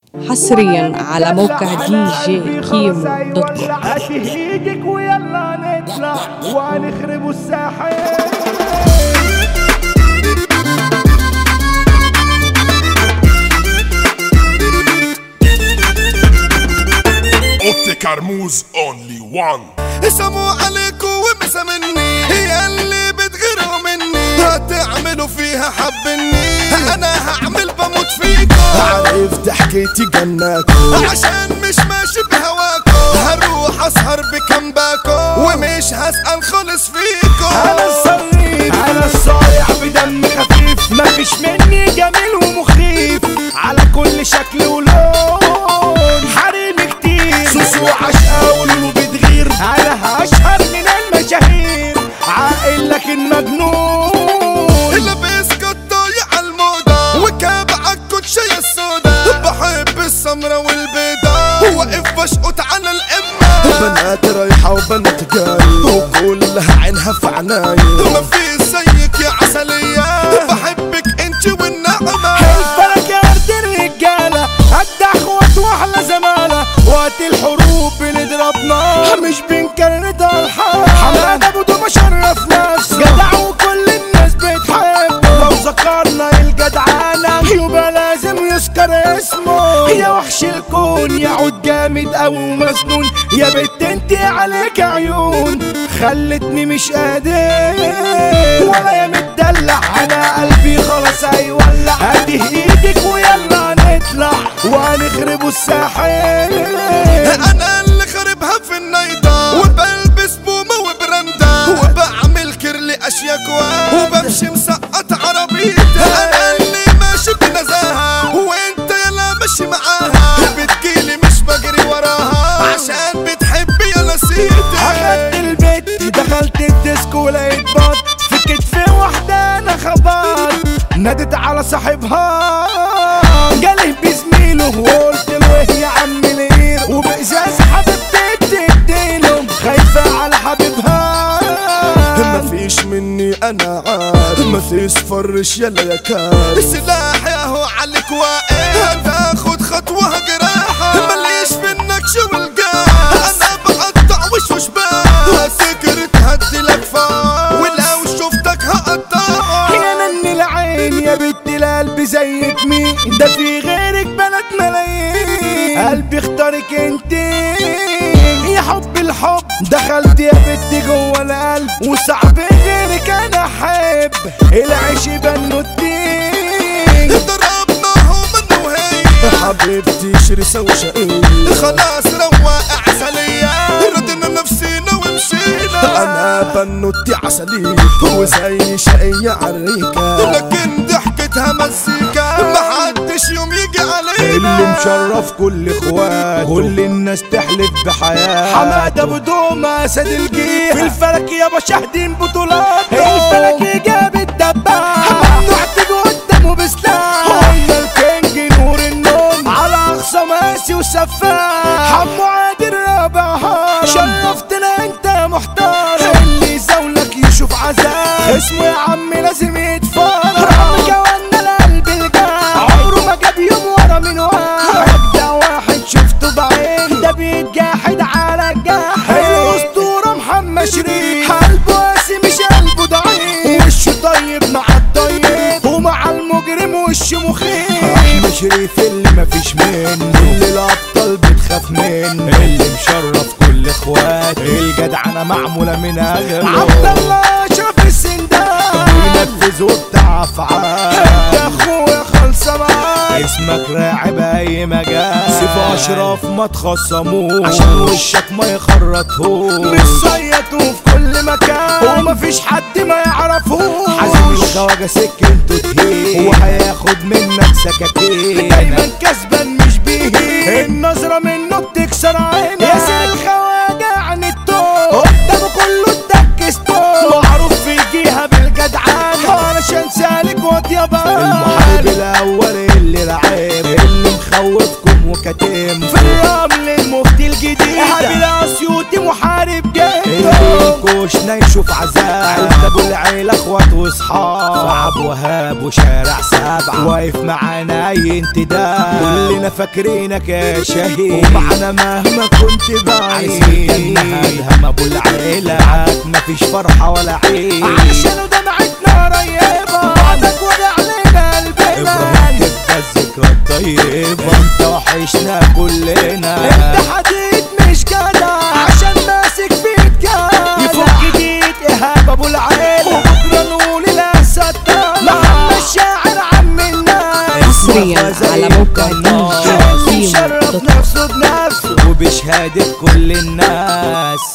حصريا على موقع دي جي كيمو دوت كوم هاتي ايدك ويلا نطلع وهنخربوا الساحل اوتي كرموز اونلي وان سموا عليكم ومسا مني هي اللي بتغيروا مني هتعملوا فيها حبني انا هعمل بموت فيكم عرفت حكيتي جناكم عشان مش ماشي بهواكم هروح اسهر بكمباكم ومش هسأل خالص فيكم انا الصريف انا الصايع بدم خفيف مفيش مني جميل ومخيف على كل شكل ولون حريم كتير سوسو عشقة ولولو بتغير انا اشهر من المشاهير عاقل لكن مجنون لابس قطايع على الموضة وكاب عالكوتشية السودا بحب السمرة والبيضة واقف بشقط على الإمة بنات رايحة وبنات جاية وكلها عينها في عناية ما في زيك يا عسلية بحبك انت والنعمة الفلك يا ورد الرجالة قد اخوات واحلى زمالة وقت الحروب بنضرب نار مش بنكرد الحال حماد ابو دوما شرف ناس جدع وكل الناس بتحب لو ذكرنا الجدعانة يبقى لازم يذكر اسمه يا وحش الكون يعود جامد او مسنون يا بنت انت عليك عيون خلتني مش قادر ولا يا متدلع انا قلبي خلاص هيولع هدي ايدك ويلا نطلع وهنخربوا الساحل انا اللي خربها في النايضة وبلبس بومة وبرندة وبعمل كرلي اشياء كويس وبمشي مسقط عربيتي انا اللي ماشي بنزاهة وانت يلا ماشي معاها بتجيلي مش بجري وراها عشان بتحبي يا نسيتي اخدت البيت دخلت الديسكو لقيت بط في كتفي واحدة انا خبط نادت على صاحبها جاله بزميله وقلت له يا عم القير وبإزاز حبيبتي تديله خايفة على حبيبها مفيش مني انا عارف ما تصفرش يلا يا كار سلاح يا هو عليك واقف هتاخد خطوة جراحة ماليش في النكش والجاه انا بقطع وش وش باه سكر تهدي لك فار ولو شفتك هقطعها يا نن العين يا بنت القلب زيك مين ده في غيرك بنات ملايين قلبي اختارك انت يا حب الحب دخلت يا بنت جوه القلب وصعب غيرك انا احب العيش بنوتين ضربناهم منه وهي حبيبتي شرسة وشقية خلاص رواق عسلية ردنا نفسينا ومشينا انا بنوتي عسلية وزي شقية عريكة لكن ضحكتها مزيكا محدش يوم يجي علينا اللي مشرف كل اخوات كل الناس تحلف بحياة حماد ابو دوما اسد الجيل في الفلك يابا شاهدين بطولات الفلك جاب الدبابة ممنوع تيجي قدامه بسلاح قلنا الكينج نور النوم على اقصى ماسي وسفاح حمو عادل رابعها شرفتنا انت محترم اللي زولك يشوف عذاب اسمه يا عم لازم يتفرج ربك وانا القلب الجاح عمره ما جاب يوم ورا من واحد ده واحد شفته بعين ده بيتجاحد على الجاح الاسطوره محمد شريف قلبه قاسي مش قلبه ضعيف وشه طيب مع الطيب ومع المجرم وشه مخيف احمد شريف اللي مفيش منه اللي الابطال بتخاف منه اللي مشرف كل اخوات الجدعنه معموله من اغلى عبد الله اشرف السندان بينفذوا بتاع افعال انت اخويا خلصه معاك اسمك راعب اي مجال سيف اشرف ما تخصموش عشان وشك ما يخرطهوش مش صيطوا في كل مكان ومفيش حد ما يعرفوش حازم الخواجه سكنته تهين هو هياخد منك سكاكين دايما كسبان مش بيهين النظره منه بتكسر عينك ياسر الخواجه عن التوب قدامه كله اتك ستوب معروف في جيها بالجدعان علشان سالك واطيه بقى المحارب الاول اللي لعب اللي مخوفكم وكتم في الرمل المفتي الجديد هابيل اسيوطي محارب جاي الكوشنا يشوف عذاب عيلة ابو العيلة اخوات واصحاب صعب وهاب وشارع سبعة واقف معانا اي انتداب كلنا فاكرينك يا شهيد ومعنا مهما كنت بعيد الهم ابو العيلة معاك مفيش فرحة ولا عيد عشان دمعتنا قريبة بعدك وجع علينا قلبنا ابراهيم تبقى الذكرى الطيبة انت وحشنا كلنا انت حديد مش جدع عشان ماسك بيت جدع يفك جديد ايهاب ابو العيلة وبكرة نقول لا صدق محمد الشاعر عم الناس حصرياً على موقع DJ كيمو شرف دوت نفسه بنفسه وبشهادة كل الناس